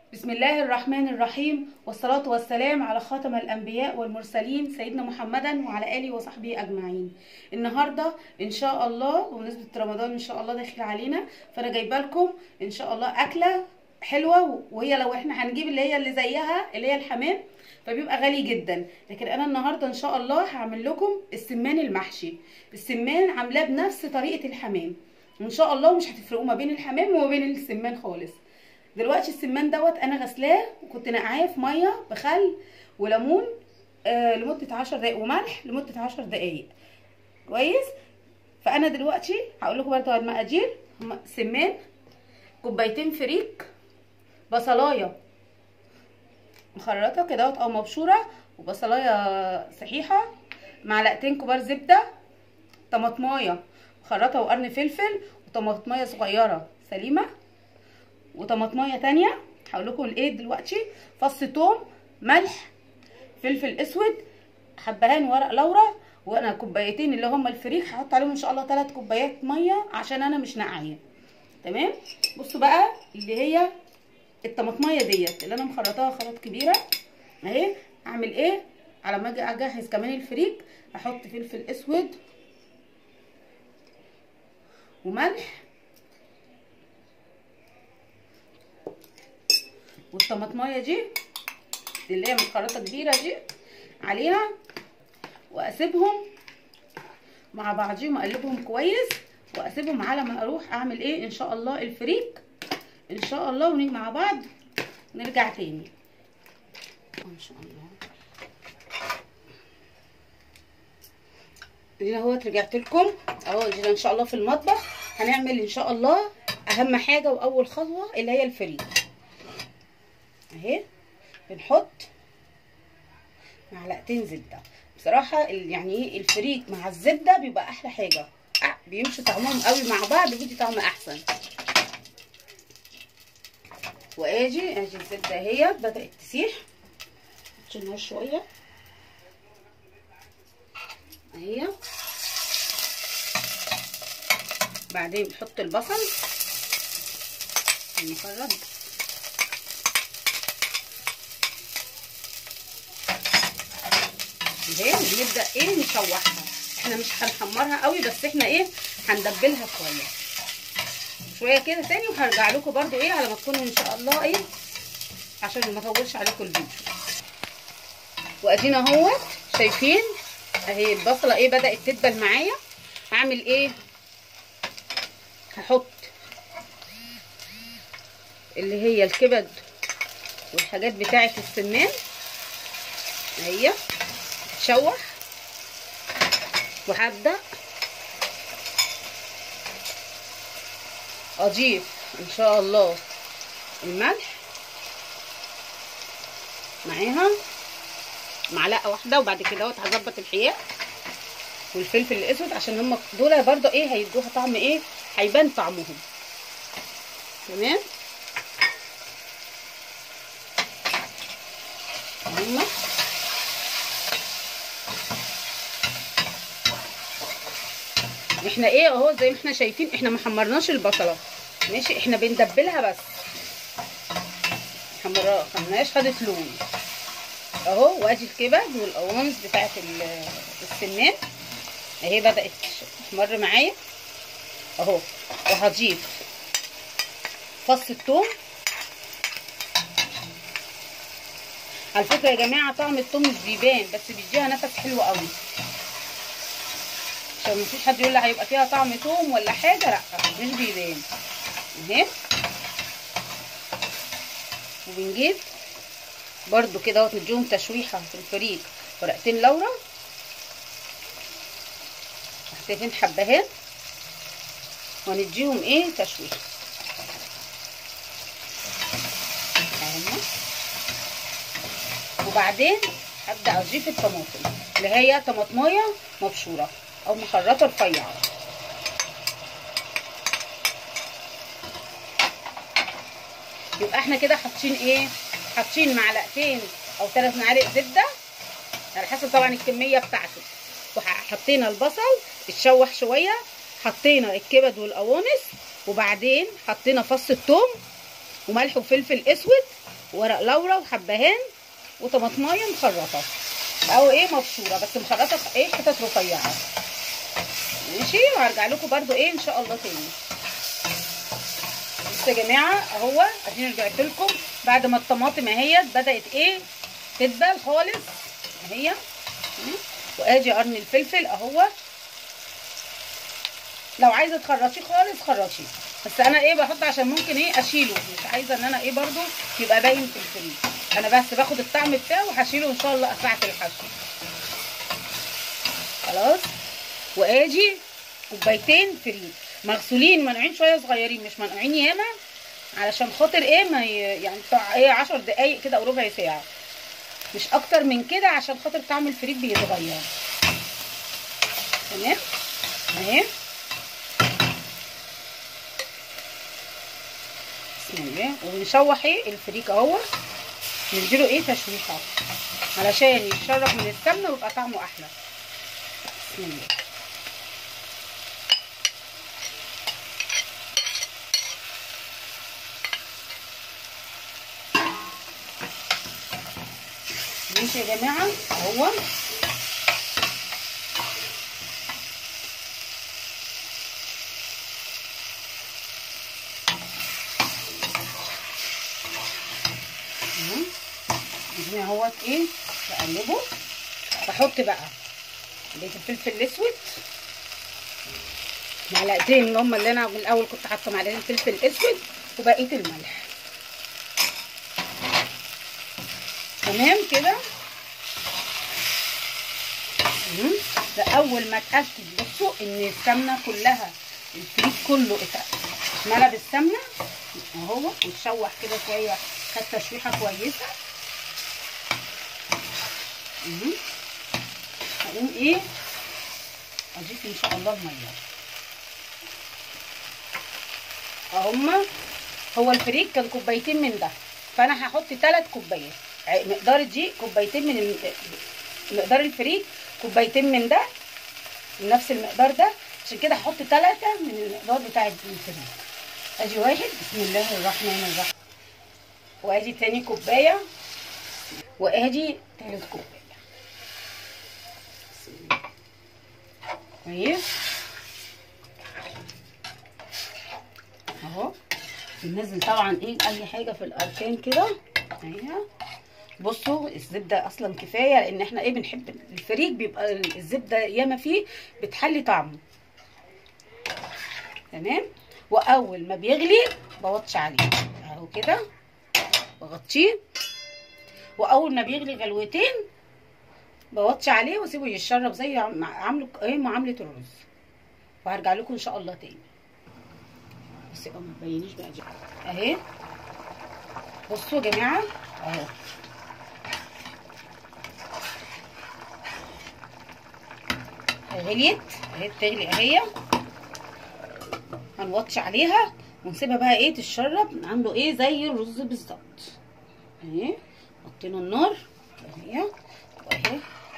بسم الله الرحمن الرحيم والصلاة والسلام على خاتم الأنبياء والمرسلين سيدنا محمدا وعلى آله وصحبه أجمعين النهاردة إن شاء الله بمناسبة رمضان إن شاء الله داخل علينا فأنا جايبة لكم إن شاء الله أكلة حلوة وهي لو إحنا هنجيب اللي هي اللي زيها اللي هي الحمام فبيبقى غالي جدا لكن انا النهارده ان شاء الله هعمل لكم السمان المحشي السمان عاملاه بنفس طريقه الحمام وان شاء الله مش هتفرقوا ما بين الحمام وما بين السمان خالص دلوقتي السمان دوت انا غسلاه وكنت نقعاه في ميه بخل وليمون آه لمده 10 دقايق وملح لمده 10 دقايق كويس فانا دلوقتي هقول لكم برضه المقادير سمان كوبايتين فريك بصلايه مخرطه كده او مبشوره وبصلايه صحيحه معلقتين كبار زبده طماطمايه مخرطه وقرن فلفل وطماطمايه صغيره سليمه وطماطمايه تانية هقول لكم الايه دلوقتي فص توم ملح فلفل اسود حبهان ورق لورا وانا كوبايتين اللي هم الفريك هحط عليهم ان شاء الله 3 كوبايات ميه عشان انا مش نقعيه تمام بصوا بقى اللي هي الطماطمايه ديت اللي انا مخرطاها خرط كبيره اهي اعمل ايه على ما اجي اجهز كمان الفريك احط فلفل اسود وملح والطماطمايه دي اللي هي متخرطه كبيره دي عليها واسيبهم مع بعضهم اقلبهم كويس واسيبهم على ما اروح اعمل ايه ان شاء الله الفريك ان شاء الله ونيجي مع بعض نرجع تاني ان شاء الله هنا اهوت رجعت لكم اهو دي ان شاء الله في المطبخ هنعمل ان شاء الله اهم حاجه واول خطوه اللي هي الفريك اهي بنحط معلقتين زبده بصراحه يعني ايه الفريك مع الزبده بيبقى احلى حاجه بيمشوا طعمهم قوي مع بعض بيدي طعم احسن واجي اجي الزبده اهي بدات تسيح نشيلها شويه اهي بعدين بنحط البصل المفرد اهي بنبدا ايه نشوحها احنا مش هنحمرها قوي بس احنا ايه هندبلها شويه شويه كده تاني وهرجع لكم برده ايه على ما تكونوا ان شاء الله ايه عشان ما اطولش عليكم الفيديو وادينا اهوت شايفين اهي البصله ايه بدات تدبل معايا هعمل ايه هحط اللي هي الكبد والحاجات بتاعه السمان اهي تشوح وهبدا اضيف ان شاء الله الملح معاها معلقه واحده وبعد كده هظبط الحياء والفلفل الاسود عشان هم دول برضو ايه هيدوها طعم ايه هيبان طعمهم تمام هم احنا ايه اهو زي ما احنا شايفين احنا ما حمرناش البصله ماشي احنا بندبلها بس حمراء خمناش خدت لون اهو وادي الكبد والقوانص بتاعت السمان اهي بدات تحمر معايا اهو وهضيف فص الثوم على فكره يا جماعه طعم الثوم مش بيبان بس بيديها نفس حلو قوي عشان مفيش حد يقول لي هيبقى فيها طعم توم ولا حاجه لا مش بيبان اهي وبنجيب برضو كده اهوت نديهم تشويحه في الفريك ورقتين لورا محتاجين حبهان ونديهم ايه تشويحه اهو وبعدين هبدا اضيف الطماطم اللي هي طماطمايه مبشوره او مخرطه رفيعه يبقى احنا كده حاطين ايه حاطين معلقتين او ثلاث معالق زبده على حسب طبعا الكميه بتاعته وحطينا البصل اتشوح شويه حطينا الكبد والقوانص وبعدين حطينا فص الثوم وملح وفلفل اسود ورق لورا وحبهان وطماطمايه مخرطه او ايه مبشوره بس مخرطه في ايه حتت رفيعه ماشي وهرجع لكم برده ايه ان شاء الله تاني بصوا يا جماعه اهو اديني رجعت لكم بعد ما الطماطم اهيت بدات ايه تدبل خالص اهي وادي قرن الفلفل اهو لو عايزه تخرطيه خالص خرطيه بس انا ايه بحط عشان ممكن ايه اشيله مش عايزه ان انا ايه برده يبقى باين في الفريك انا بس باخد الطعم بتاعه وهشيله ان شاء الله ساعه الحشو خلاص وادي كوبايتين فريك مغسولين منقوعين شويه صغيرين مش منقوعين ياما علشان خاطر ايه ما ي... يعني بتاع ايه 10 دقايق كده او ربع ساعه مش اكتر من كده عشان خاطر طعم الفريك بيتغير تمام اهي بسم الله وبنشوح ايه الفريك اهو نديله ايه تشويحه علشان يتشرب من السمنه ويبقى طعمه احلى بسم الله ماشي يا جماعه اهو اديني اهوت ايه بقلبه بحط بقى بقيه الفلفل الاسود معلقتين اللي هم اللي انا من الاول كنت حاطه معلقتين فلفل اسود وبقيه الملح تمام كده ده اول ما اتاكد بصوا ان السمنه كلها الفريك كله اتملى بالسمنه اهو وتشوح كده شويه خد تشويحه كويسه هقوم ايه اضيف ان شاء الله الميه اهما هو الفريك كان كوبايتين من ده فانا هحط ثلاث كوبايات مقدار دي كوبايتين من مقدار الفريك كوبايتين من ده من نفس المقدار ده عشان كده هحط ثلاثه من المقدار بتاع الفريك ادي واحد بسم الله الرحمن الرحيم وادي تاني كوبايه وادي تالت كوبايه كويس اهو بننزل طبعا ايه اي حاجه في الاركان كده اهي بصوا الزبده اصلا كفايه لان احنا ايه بنحب الفريك بيبقى الزبده ياما فيه بتحلي طعمه تمام واول ما بيغلي بوطش عليه اهو كده بغطيه واول ما بيغلي غلوتين بوطش عليه واسيبه يتشرب زي عامله ايه معامله الرز وهرجع لكم ان شاء الله تاني بس اه ما تبينيش بقى دي اهي بصوا يا جماعه اهو غليت اهي بتغلي اهي هنوطش عليها ونسيبها بقى ايه تتشرب عامله ايه زي الرز بالظبط اهي حطينا النار اهي واهي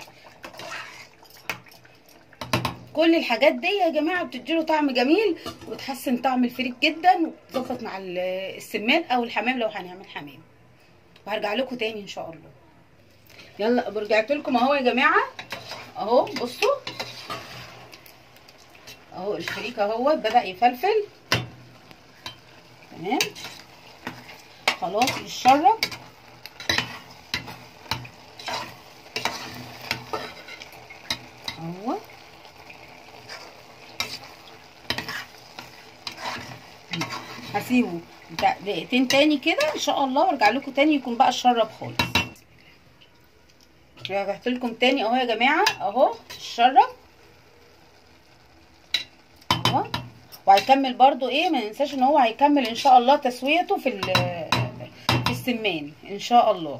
كل الحاجات دي يا جماعه بتديله طعم جميل وتحسن طعم الفريك جدا وتظبط مع السمان او الحمام لو هنعمل حمام وهرجع لكم تاني ان شاء الله يلا رجعت لكم اهو يا جماعه اهو بصوا اهو الفريك اهو بدا يفلفل تمام خلاص يتشرب اهو هسيبه بتاع دقيقتين تاني كده ان شاء الله وارجع لكم تاني يكون بقى اتشرب خالص رجعت لكم تاني اهو يا جماعه اهو اتشرب اهو وهيكمل برضو ايه ما ننساش ان هو هيكمل ان شاء الله تسويته في في السمان ان شاء الله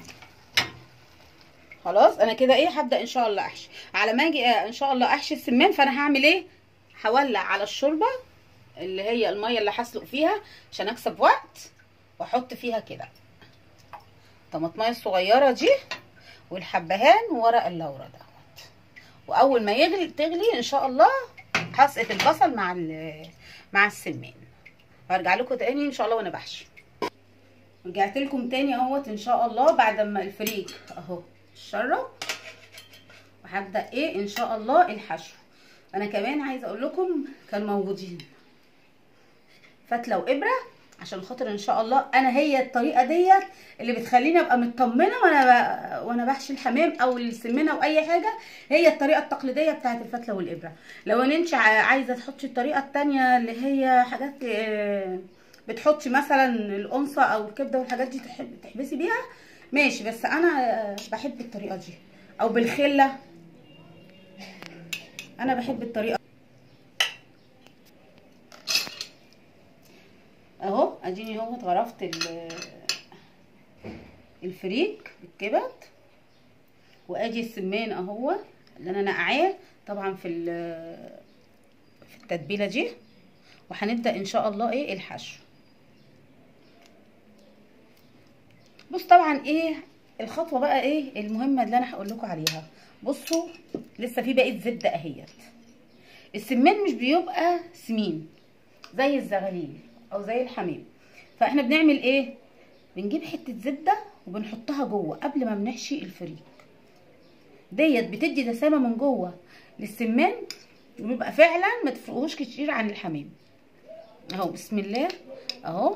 خلاص انا كده ايه هبدا ان شاء الله احشي على ما اجي ان شاء الله احشي السمان فانا هعمل ايه هولع على الشوربه اللي هي الميه اللي هسلق فيها عشان اكسب وقت واحط فيها كده طماطمايه الصغيره دي والحبهان وورق اللورا دوت واول ما يغلي تغلي ان شاء الله هسقط البصل مع مع السمان وارجع لكم تاني ان شاء الله وانا بحشي رجعت لكم تاني اهوت ان شاء الله بعد ما الفريك اهو اتشرب وهبدا ايه ان شاء الله الحشو انا كمان عايزه اقول لكم كان موجودين فتله وابره عشان خاطر ان شاء الله انا هي الطريقه ديت اللي بتخليني ابقى مطمنه وانا ب... وانا بحشي الحمام او السمنه او اي حاجه هي الطريقه التقليديه بتاعه الفتله والابره لو ان انت عايزه تحطي الطريقه التانية اللي هي حاجات بتحطي مثلا القنصه او الكبده والحاجات دي تحبسي بيها ماشي بس انا بحب الطريقه دي او بالخله انا بحب الطريقه اهو اديني اهو اتغرفت الفريك بالكبد وادي السمان اهو اللي انا نقعاه طبعا في في التتبيله دي وهنبدا ان شاء الله ايه الحشو بص طبعا ايه الخطوه بقى ايه المهمه اللي انا هقول لكم عليها بصوا لسه في بقيه زبده اهيت السمان مش بيبقى سمين زي الزغاليل او زي الحمام فاحنا بنعمل ايه بنجيب حته زبده وبنحطها جوه قبل ما بنحشي الفريك ديت بتدي دسامه من جوه للسمان وبيبقى فعلا ما تفرقوش كتير عن الحمام اهو بسم الله اهو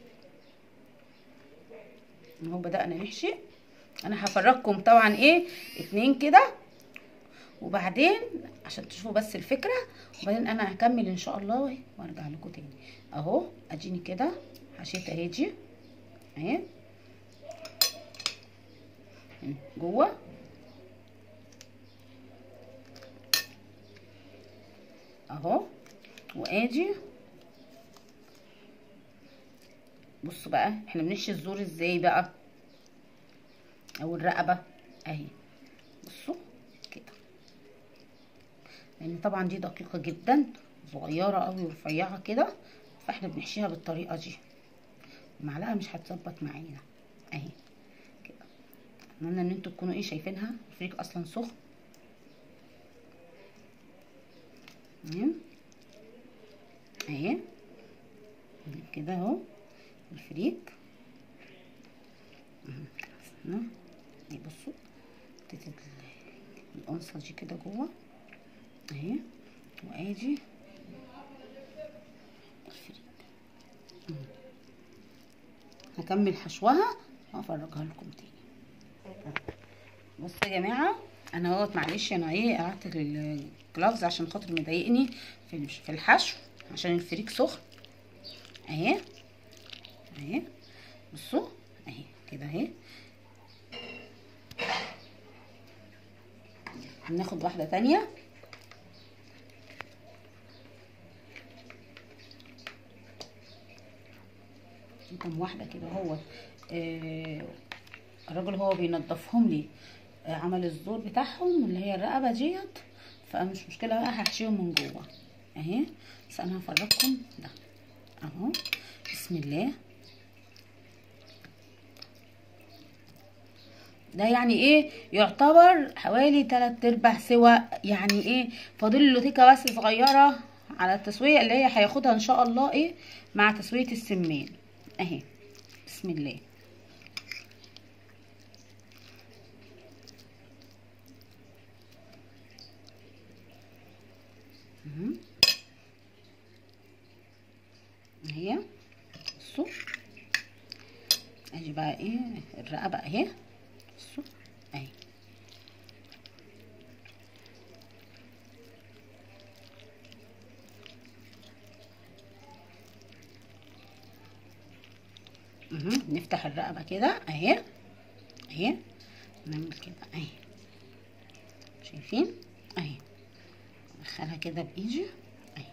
اهو بدأنا نحشي انا هفرجكم طبعا ايه اتنين كده وبعدين عشان تشوفوا بس الفكره وبعدين انا هكمل ان شاء الله وارجع لكم تاني اهو اديني كده حشيت اهي دي اهي جوه اهو وادي بصوا بقى احنا بنحشي الزور ازاي بقى او الرقبه اهي بصوا كده لان طبعا دي دقيقه جدا صغيره قوي ورفيعه كده فاحنا بنحشيها بالطريقه دي المعلقه مش هتظبط معانا اهي كده اتمنى ان انتوا تكونوا ايه شايفينها الفريك اصلا سخن اهي اهي كده اهو الفريك اهي بصوا حطيت القنصه دي كده جوه اهي وادي الفريك هكمل حشوها وافرجها لكم تاني بصوا يا جماعه انا اهوت معلش انا ايه قعدت الجلافز عشان خاطر مضايقني في في الحشو عشان الفريك سخن اهي اهي بصوا اهي كده اهي هناخد واحده تانية كم واحده كده هو آه الراجل هو بينضفهم لي آه عمل الزور بتاعهم اللي هي الرقبه ديت فمش مشكله بقى هحشيهم من جوه اهي بس انا هفرجكم ده اهو بسم الله ده يعني ايه يعتبر حوالي تلات ارباع سوا يعني ايه فاضل له تيكه بس صغيره على التسويه اللي هي هياخدها ان شاء الله ايه مع تسويه السمان اهي بسم الله اهي بصوا اجي بقى ايه الرقبه اهي بصوا اهي نفتح الرقبه كده اهي اهي نعمل كده اهي شايفين اهي ادخلها كده بايدي اهي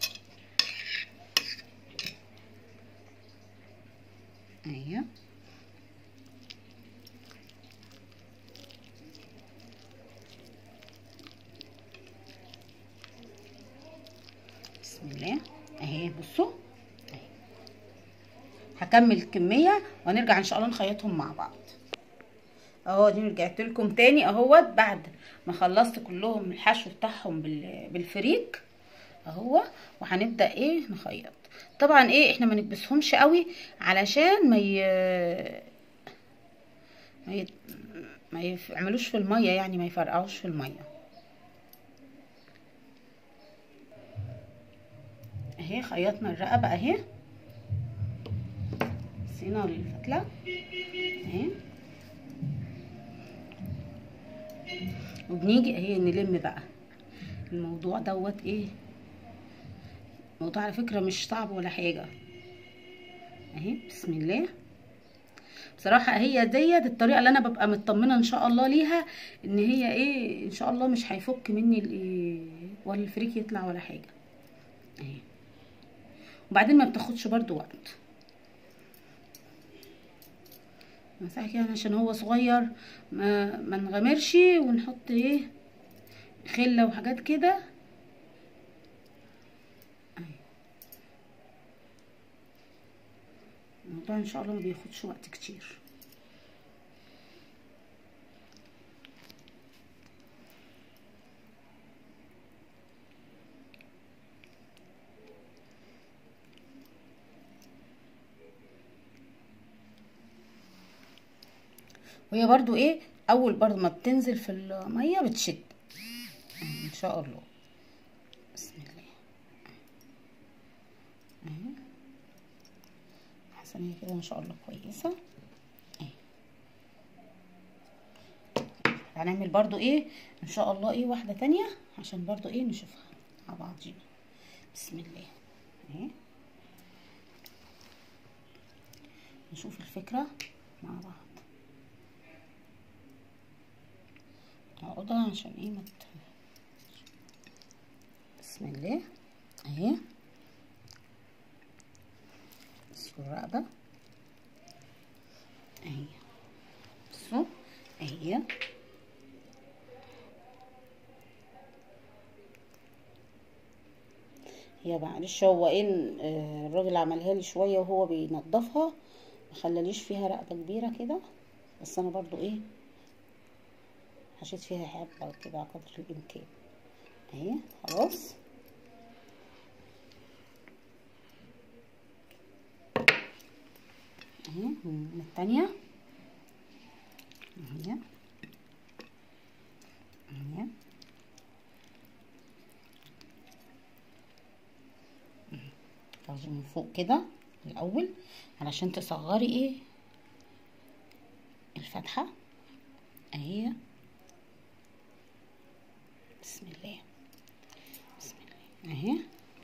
اهي بسم الله اهي بصوا اهي هكمل الكميه وهنرجع ان شاء الله نخيطهم مع بعض اهو دي رجعت لكم تاني اهوت بعد ما خلصت كلهم الحشو بتاعهم بالفريك اهو وهنبدا ايه نخيط طبعا ايه احنا ما نكبسهمش قوي علشان ما ي... ما يت... ما يعملوش في الميه يعني ما يفرقعوش في الميه اهي خيطنا الرقبه اهي نسينا الفتله اهي وبنيجي اهي نلم بقى الموضوع دوت ايه الموضوع على فكره مش صعب ولا حاجه اهي بسم الله بصراحه هي ديت الطريقه اللي انا ببقى مطمنه ان شاء الله ليها ان هي ايه ان شاء الله مش هيفك مني الايه ولا الفريك يطلع ولا حاجه اهي وبعدين ما بتاخدش برضو وقت مساحة كده عشان هو صغير ما ما نغامرش ونحط ايه خله وحاجات كده الموضوع ان شاء الله ما بياخدش وقت كتير وهي برضو ايه اول برضو ما بتنزل في الميه بتشد ان شاء الله بسم الله اهي حاسه ان هي كده ان شاء الله كويسه اهي هنعمل برضو ايه ان شاء الله ايه واحده تانية عشان برضو ايه نشوفها مع بعضينا بسم الله اهي نشوف الفكره مع بعض عقدة عشان ايه مت بسم الله اهي بصوا الرقبة اهي بصوا اهي هي معلش هو ايه الراجل عملها لي شويه وهو بينضفها ما خلاليش فيها رقبه كبيره كده بس انا برضو ايه حشيت فيها حبة كده قدر الإمكان اهي خلاص اهي من التانية اهي اهي تاخدي من فوق كده الأول علشان تصغري ايه الفتحة اهي بسم الله بسم الله اهي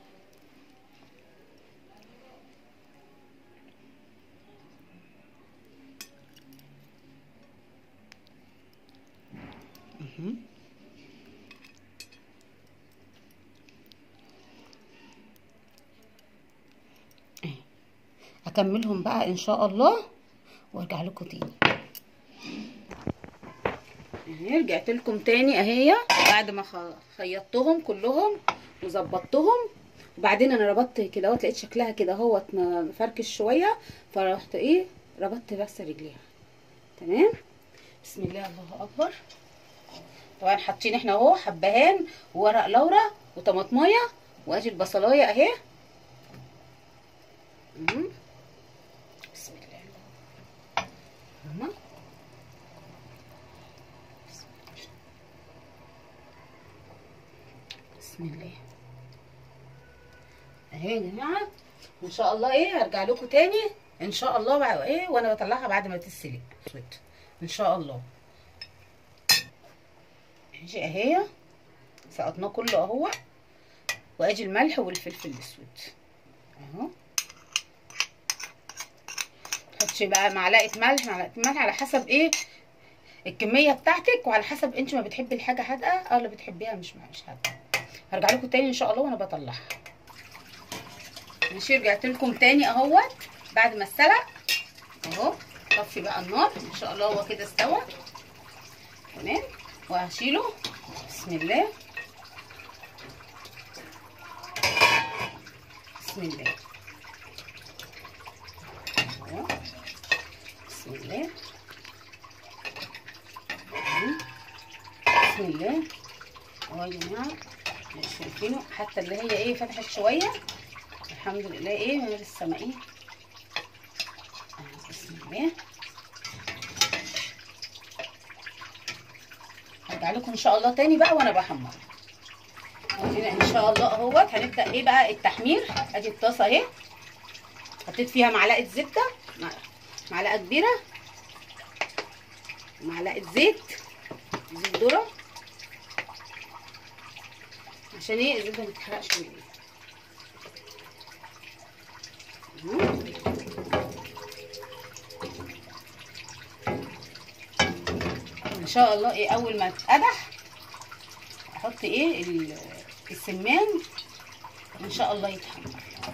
اهي اكملهم بقى ان شاء الله وارجع لكم تاني اهي رجعت لكم تاني اهي بعد ما خيطتهم كلهم وظبطتهم وبعدين انا ربطت كده اهوت لقيت شكلها كده اهوت مفركش شويه فرحت ايه ربطت بس رجليها تمام بسم الله الله اكبر طبعا حاطين احنا اهو حبهان وورق لورا وطماطمايه وادي البصلايه اهي بسم الله هنا بسم الله اهي يا جماعه وان شاء الله ايه هرجع لكم تاني ان شاء الله بقى ايه وانا بطلعها بعد ما تتسلق ان شاء الله ماشي اهي سقطناه كله اهو وادي الملح والفلفل الاسود اهو تحطش بقى معلقه ملح معلقه ملح على حسب ايه الكميه بتاعتك وعلى حسب انت ما بتحبي الحاجه حادقه او اللي بتحبيها مش مش حادقه هرجع لكم تاني ان شاء الله وانا بطلعها ماشي رجعت لكم تاني اهوت بعد ما اتسلق اهو طفي بقى النار ان شاء الله هو كده استوى تمام وهشيله بسم الله بسم الله اهو بسم الله بسم الله اهو يا جماعه مش شايفينه حتى اللي هي ايه فتحت شويه الحمد لله ايه من لسه ما ايه بسم الله ارجع لكم ان شاء الله تاني بقى وانا بحمر ادينا ان شاء الله اهوت هنبدا ايه بقى التحمير ادي الطاسه اهي حطيت فيها معلقه زبده معلقه كبيره معلقه زيت زيت ذره عشان ايه الزبده ما تتحرقش مني ان شاء الله ايه اول ما تتقدح احط ايه السمان ان شاء الله يتحمر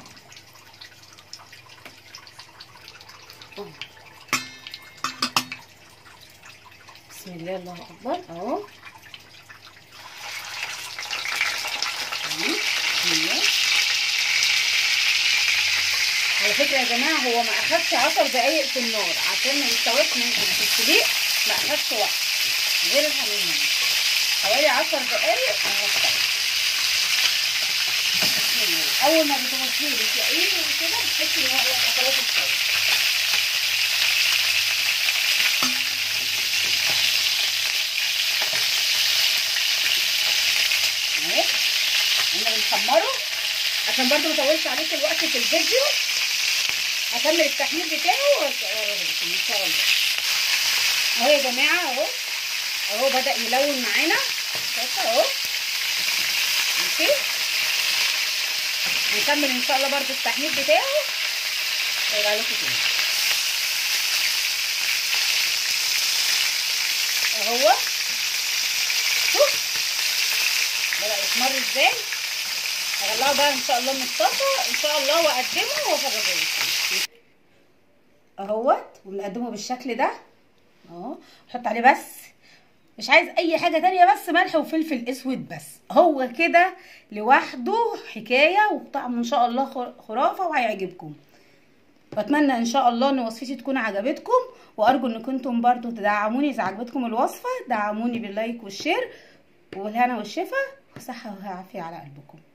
بسم الله الله اكبر اهو بسم الله على فكره يا جماعه هو ما اخدش 10 دقايق في النار عشان ما يستويش ممكن في السليق ما اخدش وقت غير الحمام حوالي 10 دقايق اهو اول ما بتغسليه بتلاقيه كده بتحسي ان هو خلاص استوى اهي احنا بنحمره عشان برضو ما اطولش عليك الوقت في الفيديو هكمل التحمير بتاعه واوريكم ان شاء الله اهو يا جماعه اهو اهو بدا يلون معانا شايفه اهو ماشي هنكمل ان شاء الله برضو التحمير بتاعه هيبقى لكم تاني اهو شوف بدا يحمر ازاي هطلعه بقى ان شاء الله من الطاسه ان شاء الله واقدمه وافرجه لكم اهوت وبنقدمه بالشكل ده اهو نحط عليه بس مش عايز اي حاجه تانية بس ملح وفلفل اسود بس هو كده لوحده حكايه وطعم ان شاء الله خرافه وهيعجبكم بتمنى ان شاء الله ان وصفتي تكون عجبتكم وارجو ان كنتم برضو تدعموني اذا عجبتكم الوصفه دعموني باللايك والشير والهنا والشفا وصحه وعافيه على قلبكم